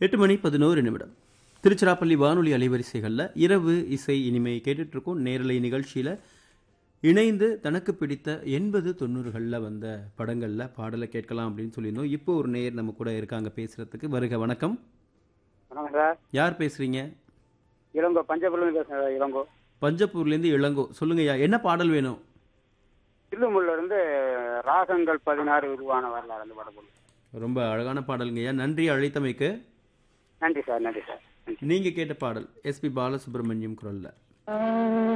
எட்டு மணி பதினோரு நிமிடம் திருச்சிராப்பள்ளி வானொலி அலைவரிசைகளில் இரவு இசை இனிமை கேட்டுட்டு இருக்கோம் நேரலை நிகழ்ச்சியில் இணைந்து தனக்கு பிடித்த எண்பது தொண்ணூறுகளில் வந்த படங்களில் பாடலை கேட்கலாம் அப்படின்னு சொல்லியிருந்தோம் இப்போ ஒரு நேர் நம்ம கூட இருக்காங்க பேசுறதுக்கு வருக வணக்கம் வணக்கம் சார் யார் பேசுறீங்க இளங்கோ பஞ்சபுரம் பேசுகிறேன் சார் இளங்கோ பஞ்சப்பூர்லேருந்து இளங்கோ சொல்லுங்கய்யா என்ன பாடல் வேணும் திருமுல்ல இருந்து ராகங்கள் பதினாறு உருவான வரலாறு அந்த படம் போடுங்க. ரொம்ப அழகான பாடலுங்கய்யா நன்றி அழைத்தமைக்கு நன்றி சார் நன்றி சார் நன்றி நீங்க கேட்ட பாடல் எஸ்பி பாலசுப்ரமணியம் குரல்ல